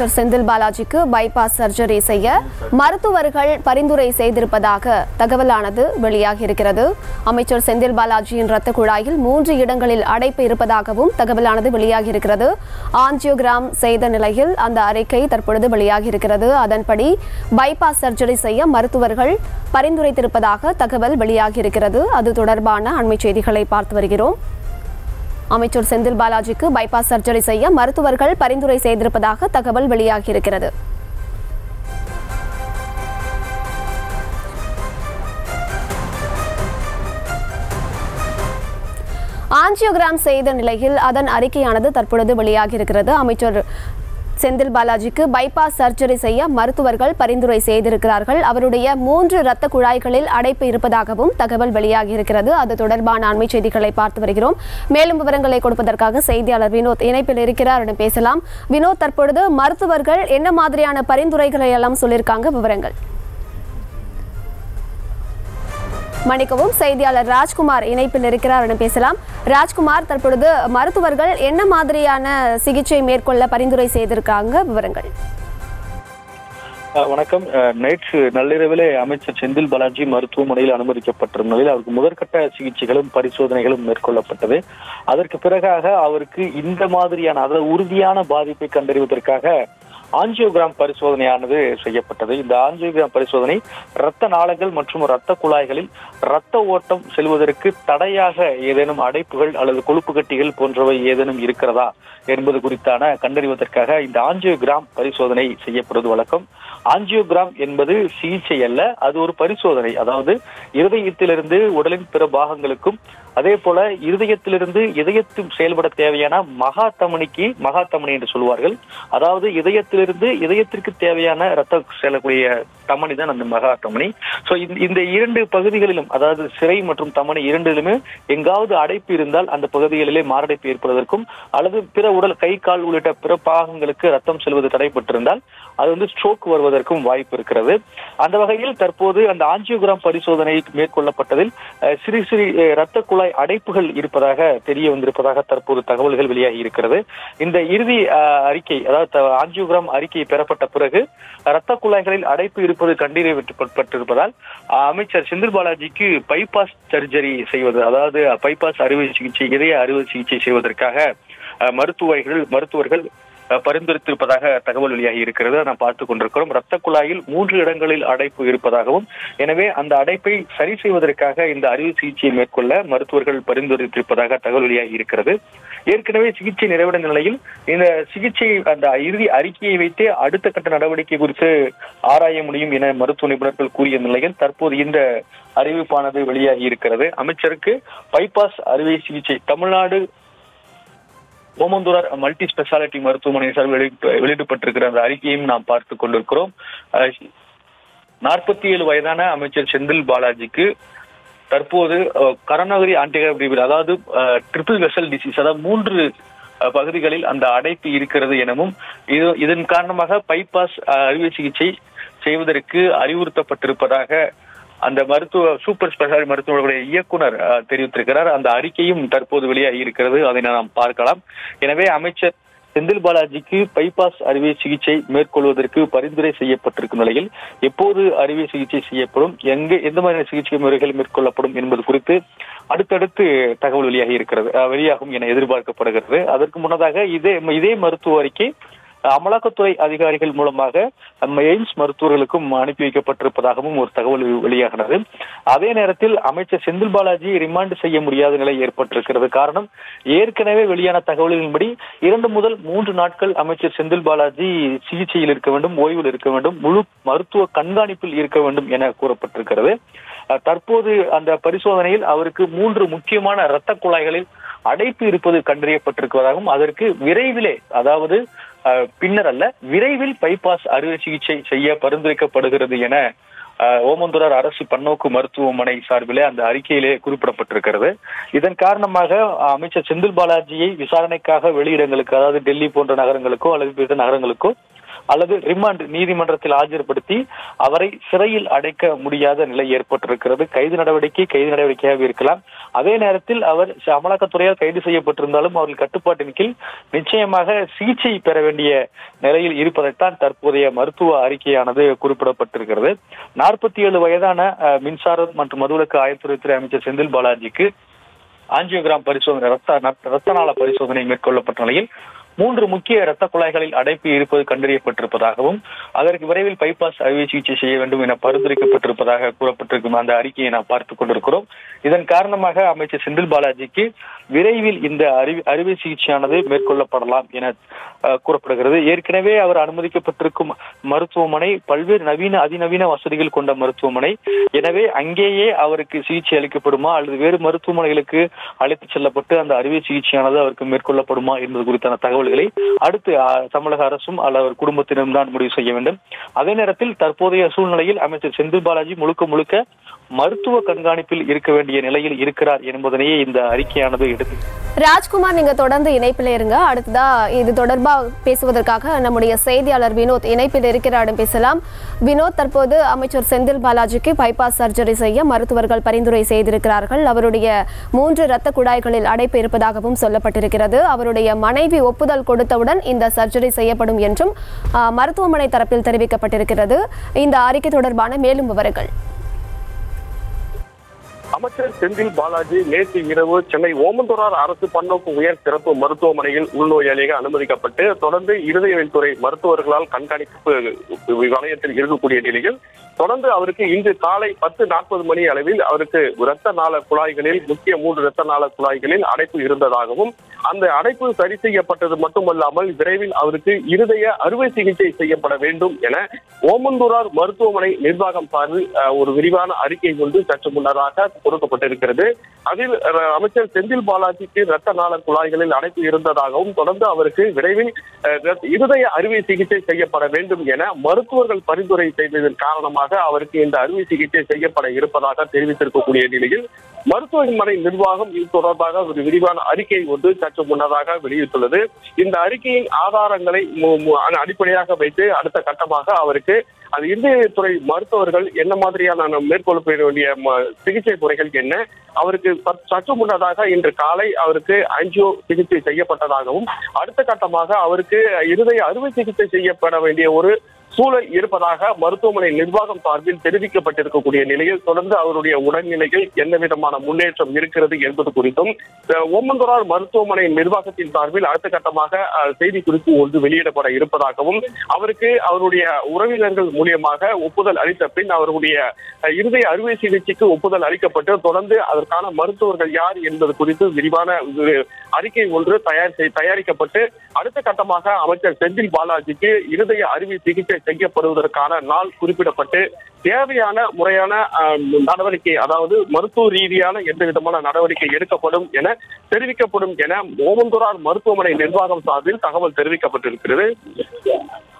அமைச்சர் செந்தில் பாலாஜிக்கு bypass surgery செய்ய மருத்துவர்கள் பரிந்துரை செய்திருப்பதாக தகவலானது வெளியாகியிருக்கிறது அமைச்சர் செந்தில் பாலாஜியின் இரத்த குழாயில் மூன்று இடங்களில் அடைப்பு இருப்பதாகவும் தகவலானது வெளியாகியிருக்கிறது ஆஞ்சியோகிராம் செய்த நிலையில் அந்த அறிக்கை தற்பொழுது வெளியாகியிருக்கிறது அதன்படி பைபாஸ் சர்ஜரி செய்ய மருத்துவர்கள் பரிந்துரைத்திருப்பதாக தகவல் வெளியாகியிருக்கிறது அது தொடர்பான அண்மை செய்திகளை பார்த்து வருகிறோம் அமைச்சர் செந்தில் பாலாஜிக்கு பைபாஸ் சர்ஜரி செய்ய மருத்துவர்கள் பரிந்துரை செய்திருப்பதாக தகவல் வெளியாகியிருக்கிறது ஆஞ்சியோகிராம் செய்த நிலையில் அதன் அறிக்கையானது தற்பொழுது வெளியாகியிருக்கிறது அமைச்சர் செந்தில் பாலாஜிக்கு பைபாஸ் சர்ஜரி செய்ய மருத்துவர்கள் பரிந்துரை செய்திருக்கிறார்கள் அவருடைய மூன்று இரத்த குழாய்களில் அடைப்பு இருப்பதாகவும் தகவல் வெளியாகியிருக்கிறது அது தொடர்பான அண்மை செய்திகளை பார்த்து வருகிறோம் மேலும் விவரங்களை கொடுப்பதற்காக செய்தியாளர் வினோத் இணைப்பில் இருக்கிறார் அவரிடம் பேசலாம் வினோத் தற்பொழுது மருத்துவர்கள் என்ன மாதிரியான பரிந்துரைகளை எல்லாம் சொல்லியிருக்காங்க விவரங்கள் மன்னிக்கவும் செய்தியாளர் ராஜ்குமார் இணைப்பில் இருக்கிறார் என பேசலாம் ராஜ்குமார் தற்பொழுது மருத்துவர்கள் என்ன மாதிரியான சிகிச்சை மேற்கொள்ள பரிந்துரை செய்திருக்காங்க விவரங்கள் அஹ் வணக்கம் அஹ் நேற்று நள்ளிரவிலே அமைச்சர் செந்தில் பாலாஜி மருத்துவமனையில் அனுமதிக்கப்பட்டிருந்த நிலையில் அவருக்கு முதற்கட்ட சிகிச்சைகளும் பரிசோதனைகளும் மேற்கொள்ளப்பட்டது அதற்கு பிறகாக அவருக்கு இந்த மாதிரியான அதாவது உறுதியான பாதிப்பை கண்டறிவதற்காக ஆஞ்சியோகிராம் பரிசோதனையானது செய்யப்பட்டது இந்த ஆஞ்சியோகிராம் பரிசோதனை இரத்த நாளங்கள் மற்றும் இரத்த குழாய்களில் இரத்த ஓட்டம் செல்வதற்கு தடையாக ஏதேனும் அடைப்புகள் அல்லது கொழுப்பு கட்டிகள் போன்றவை ஏதேனும் இருக்கிறதா என்பது குறித்தான கண்டறிவதற்காக இந்த ஆஞ்சியோகிராம் பரிசோதனை செய்யப்படுவது வழக்கம் ஆஞ்சியோகிராம் என்பது சிகிச்சை அல்ல அது ஒரு பரிசோதனை அதாவது இருதயத்திலிருந்து உடலின் பிற பாகங்களுக்கும் அதே போல இருதயத்திலிருந்து இதயத்தில் செயல்பட தேவையான மகா தமனிக்கு மகா தமனி என்று சொல்வார்கள் அதாவது இதயத்திலிருந்து இதயத்திற்கு தேவையான ரத்த செல்லக்கூடிய தமனி தான் அந்த மகா தமனி சோ இந்த இரண்டு பகுதிகளிலும் அதாவது சிறை மற்றும் தமனி இரண்டிலுமே எங்காவது அடைப்பு இருந்தால் அந்த பகுதிகளிலே மாரடைப்பு ஏற்படுவதற்கும் அல்லது பிற உடல் கை கால் உள்ளிட்ட பிற பாகங்களுக்கு ரத்தம் செல்வது தடைப்பட்டிருந்தால் அது வந்து ஸ்ட்ரோக் வருவதற்கும் வாய்ப்பு இருக்கிறது அந்த வகையில் தற்போது அந்த ஆஞ்சியோகிராம் பரிசோதனை மேற்கொள்ளப்பட்டதில் அஹ், சிறு சிறு அஹ், இரத்த குழாய் அடைப்புகள் இருப்பதாக தெரிய வந்திருப்பதாக தற்போது தகவல்கள் வெளியாகி இருக்கிறது இந்த இறுதி அஹ், அறிக்கை அதாவது த- ஆஞ்சியோகிராம் அறிக்கை பெறப்பட்ட பிறகு இரத்த குழாய்களில் அடைப்பு இருப்பது கண்டறியப்பட்டிருப்பதால் அஹ், அமைச்சர் செந்தில் பாலாஜிக்கு பைபாஸ் சர்ஜரி செய்வது அதாவது பைபாஸ் அறுவை சிகிச்சை இதய அறுவை சிகிச்சை செய்வதற்காக அஹ், மருத்துவர்கள் மருத்துவர்கள் அஹ், பரிந்துரைத்திருப்பதாக தகவல் வெளியாகி இருக்கிறது நாம் பார்த்துக் கொண்டிருக்கிறோம் ரத்த குழாயில் மூன்று இடங்களில் அடைப்பு இருப்பதாகவும் எனவே அந்த அடைப்பை சரி செய்வதற்காக இந்த அறுவை சிகிச்சையை மேற்கொள்ள மருத்துவர்கள் பரிந்துரைத்திருப்பதாக தகவல் வெளியாகி இருக்கிறது ஏற்கனவே சிகிச்சை நிறைவடைந்த நிலையில் இந்த சிகிச்சை அந்த இறுதி அறிக்கையை வைத்தே அடுத்த கட்ட நடவடிக்கை குறித்து ஆராய முடியும் என மருத்துவ நிபுணர்கள் கூறிய நிலையில் தற்போது இந்த அறிவிப்பானது வெளியாகி இருக்கிறது அமைச்சருக்கு பைபாஸ் அறுவை சிகிச்சை தமிழ்நாடு ஓமந்தூரார் மல்டி ஸ்பெஷாலிட்டி மருத்துவமனை சார் வெளியிட்டு வெளியிடப்பட்டிருக்கிற அந்த அறிக்கையும் நாம் பார்த்து கொண்டிருக்கிறோம் நாற்பத்தி ஏழு வயதான அமைச்சர் செந்தில் பாலாஜிக்கு தற்போது அஹ், கரோனரி ஆன்டிகபிரிவில் அதாவது ட்ரிபிள் வெசல் டிசீஸ் அதாவது மூன்று அஹ், பகுதிகளில் அந்த அடைப்பு இருக்கிறது எனவும் இது இதன் காரணமாக பைபாஸ் அஹ், அறுவை சிகிச்சை செய்வதற்கு அறிவுறுத்தப்பட்டிருப்பதாக அந்த மருத்துவ சூப்பர் ஸ்பெஷாலிட்டி மருத்துவர்களுடைய இயக்குனர் அஹ், தெரிவித்திருக்கிறார் அந்த அறிக்கையும் தற்போது வெளியாகி இருக்கிறது அதை நாம் பார்க்கலாம் எனவே அமைச்சர் செந்தில் பாலாஜிக்கு பைபாஸ் அறுவை சிகிச்சை மேற்கொள்வதற்கு பரிந்துரை செய்யப்பட்டிருக்கும் நிலையில் எப்போது அறுவை சிகிச்சை செய்யப்படும் எங்க எந்த மாதிரியான சிகிச்சை முறைகள் மேற்கொள்ளப்படும் என்பது குறித்து அடுத்தடுத்து தகவல் வெளியாகி இருக்கிறது அஹ், வெளியாகும் என எதிர்பார்க்கப்படுகிறது அதற்கு முன்னதாக இதே இதே மருத்துவ அறிக்கை அமலாக்கத்துறை அதிகாரிகள் மூலமாக நம்ம எய்ம்ஸ் மருத்துவர்களுக்கும் அனுப்பி வைக்கப்பட்டிருப்பதாகவும் ஒரு தகவல் வெளியாகிறது அதே நேரத்தில் அமைச்சர் செந்தில் பாலாஜி ரிமாண்ட் செய்ய முடியாத நிலை ஏற்பட்டிருக்கிறது காரணம் ஏற்கனவே வெளியான தகவல்களின்படி இரண்டு முதல் மூன்று நாட்கள் அமைச்சர் செந்தில் பாலாஜி சிகிச்சையில் இருக்க வேண்டும் ஓய்வில் இருக்க வேண்டும் முழு மருத்துவ கண்காணிப்பில் இருக்க வேண்டும் என கூறப்பட்டிருக்கிறது அஹ், தற்போது அந்த பரிசோதனையில் அவருக்கு மூன்று முக்கியமான இரத்த குழாய்களில் அடைப்பு இருப்பது கண்டறியப்பட்டிருப்பதாகவும் அதற்கு விரைவிலே அதாவது அஹ், பின்னர் அல்ல விரைவில் பைபாஸ் அறுவை சிகிச்சை செய்ய பரிந்துரைக்கப்படுகிறது என அஹ், ஓமந்தூரார் அரசு பன்னோக்கு மருத்துவமனை சார்பிலே அந்த அறிக்கையிலே குறிப்பிடப்பட்டிருக்கிறது இதன் காரணமாக அஹ், அமைச்சர் செந்தில் பாலாஜியை விசாரணைக்காக வெளியிடங்களுக்கு அதாவது டெல்லி போன்ற நகரங்களுக்கோ அல்லது பிற நகரங்களுக்கோ அல்லது ரிமாண்ட் நீதிமன்றத்தில் ஆஜர்படுத்தி அவரை சிறையில் அடைக்க முடியாத நிலை ஏற்பட்டிருக்கிறது கைது நடவடிக்கை கைது நடவடிக்கையாக இருக்கலாம் அதே நேரத்தில் அவர் அமலாக்கத்துறையால் கைது செய்யப்பட்டிருந்தாலும் அவர்கள் கட்டுப்பாட்டின் கீழ் நிச்சயமாக சிகிச்சை பெற வேண்டிய நிலையில் இருப்பதைத்தான் தற்போதைய மருத்துவ அறிக்கையானது குறிப்பிடப்பட்டிருக்கிறது நாற்பத்தி ஏழு வயதான அஹ், மின்சாரம் மற்றும் மதுவிலக்கு ஆயத்துறைத்துறை அமைச்சர் செந்தில் பாலாஜிக்கு ஆஞ்சியோகிராம் பரிசோதனை ரத்த ரத்த நாள பரிசோதனை மேற்கொள்ளப்பட்ட நிலையில் மூன்று முக்கிய இரத்த குழாய்களில் அடைப்பு இருப்பது கண்டறியப்பட்டிருப்பதாகவும் அதற்கு விரைவில் பைபாஸ் அறுவை சிகிச்சை செய்ய வேண்டும் என பரிந்துரைக்கப்பட்டிருப்பதாக கூறப்பட்டிருக்கும் அந்த அறிக்கையை நாம் பார்த்துக் கொண்டிருக்கிறோம் இதன் காரணமாக அமைச்சர் செந்தில் பாலாஜிக்கு விரைவில் இந்த அறிவி அறுவை சிகிச்சையானது மேற்கொள்ளப்படலாம் என அஹ், கூறப்படுகிறது ஏற்கனவே அவர் அனுமதிக்கப்பட்டிருக்கும் மருத்துவமனை பல்வேறு நவீன அதிநவீன வசதிகள் கொண்ட மருத்துவமனை எனவே அங்கேயே அவருக்கு சிகிச்சை அளிக்கப்படுமா அல்லது வேறு மருத்துவமனைகளுக்கு அழைத்து செல்லப்பட்டு அந்த அறுவை சிகிச்சையானது அவருக்கு மேற்கொள்ளப்படுமா என்பது குறித்தான தகவல்களை அடுத்து அஹ், தமிழக அரசும் அல்லது அவர் குடும்பத்தினரும் தான் முடிவு செய்ய வேண்டும் அதே நேரத்தில் தற்போதைய சூழ்நிலையில் அமைச்சர் செந்தில் பாலாஜி முழுக்க முழுக்க மருத்துவ கண்காணிப்பில் இருக்க வேண்டிய நிலையில் இருக்கிறார் என்பதனையே இந்த அறிக்கையானது எடுத்து ராஜ்குமார் நீங்க தொடர்ந்து இணைப்பில் இருங்க அடுத்ததா இது தொடர்பா பேசுவதற்காக நம்முடைய செய்தியாளர் வினோத் இணைப்பில் இருக்கிறாரிடம் பேசலாம் வினோத் தற்போது அமைச்சர் செந்தில் பாலாஜிக்கு பைபாஸ் சர்ஜரி செய்ய மருத்துவர்கள் பரிந்துரை செய்திருக்கிறார்கள் அவருடைய மூன்று இரத்த குழாய்களில் அடைப்பு இருப்பதாகவும் சொல்லப்பட்டிருக்கிறது அவருடைய மனைவி ஒப்புதல் கொடுத்தவுடன் இந்த சர்ஜரி செய்யப்படும் என்றும் ஆ, மருத்துவமனை தரப்பில் தெரிவிக்கப்பட்டிருக்கிறது இந்த அறிக்கை தொடர்பான மேலும் விவரங்கள் அமைச்சர் செந்தில் பாலாஜி நேற்று இரவு சென்னை ஓமந்தூரார் அரசு பன்னோக்கு உயர் சிறப்பு மருத்துவமனையில் உள்நோயாளியாக அனுமதிக்கப்பட்டு தொடர்ந்து இருதயத்துறை மருத்துவர்களால் கண்காணிப்பு வலயத்தில் இருக்கக்கூடிய நிலையில் தொடர்ந்து அவருக்கு இன்று காலை பத்து நாற்பது மணி அளவில் அவருக்கு இரத்த நாள குழாய்களில் முக்கிய மூன்று இரத்த நாள குழாய்களில் அடைப்பு இருந்ததாகவும் அந்த அடைப்பு சரி செய்யப்பட்டது மட்டுமல்லாமல் விரைவில் அவருக்கு இருதய அறுவை சிகிச்சை செய்யப்பட வேண்டும் என ஓமந்தூரார் மருத்துவமனை நிர்வாகம் சார்பில் அஹ், ஒரு விரிவான அறிக்கை ஒன்று சற்று முன்னதாக கொடுக்கப்பட்டிருக்கிறது அதில் அஹ், அமைச்சர் செந்தில் பாலாஜிக்கு இரத்த நாள குழாய்களில் அடைப்பு இருந்ததாகவும் தொடர்ந்து அவருக்கு விரைவில் அஹ், இரத்த- இருதய அறுவை சிகிச்சை செய்யப்பட வேண்டும் என மருத்துவர்கள் பரிந்துரை செய்ததன் காரணமாக அவருக்கு இந்த அறுவை சிகிச்சை செய்யப்பட இருப்பதாக தெரிவித்திருக்கக்கூடிய நிலையில் மருத்துவமனை நிர்வாகம் இது தொடர்பாக ஒரு விரிவான அறிக்கை ஒன்று சற்று முன்னதாக வெளியிட்டுள்ளது இந்த அறிக்கையின் ஆதாரங்களை மு- மு- அடிப்படையாக வைத்து அடுத்த கட்டமாக அவருக்கு அது இந்தியத்துறை மருத்துவர்கள் என்ன மாதிரியான மேற்கொள்ள வேண்டிய ம- சிகிச்சை முறைகள் என்ன அவருக்கு சற்- சற்று முன்னதாக இன்று காலை அவருக்கு ஆஞ்சியோ சிகிச்சை செய்யப்பட்டதாகவும் அடுத்த கட்டமாக அவருக்கு இருதய அறுவை சிகிச்சை செய்யப்பட வேண்டிய ஒரு சூழல் இருப்பதாக மருத்துவமனை நிர்வாகம் சார்பில் தெரிவிக்கப்பட்டிருக்கக்கூடிய நிலையில் தொடர்ந்து அவருடைய உடல்நிலையில் என்ன விதமான முன்னேற்றம் இருக்கிறது என்பது குறித்தும் அஹ், ஓமந்தூரார் மருத்துவமனை நிர்வாகத்தின் சார்பில் அடுத்த கட்டமாக அஹ், செய்தி குறிப்பு ஒன்று வெளியிடப்பட இருப்பதாகவும் அவருக்கு அவருடைய உறவினர்கள் மூலியமாக ஒப்புதல் அளித்த பின் அவருடைய அஹ், இருதய அறுவை சிகிச்சைக்கு ஒப்புதல் அளிக்கப்பட்டு தொடர்ந்து அதற்கான மருத்துவர்கள் யார் என்பது குறித்து விரிவான ஒரு அறிக்கை ஒன்று தயார் செய்- தயாரிக்கப்பட்டு அடுத்த கட்டமாக அமைச்சர் செந்தில் பாலாஜிக்கு இருதய அறுவை சிகிச்சை செய்யப்படுவதற்கான நாள் குறிப்பிடப்பட்டு தேவையான முறையான ஆஹ், நடவடிக்கை அதாவது மருத்துவ ரீதியான எந்த விதமான நடவடிக்கை எடுக்கப்படும் என தெரிவிக்கப்படும் என ஓமந்தூரார் மருத்துவமனை நிர்வாகம் சார்பில் தகவல் தெரிவிக்கப்பட்டிருக்கிறது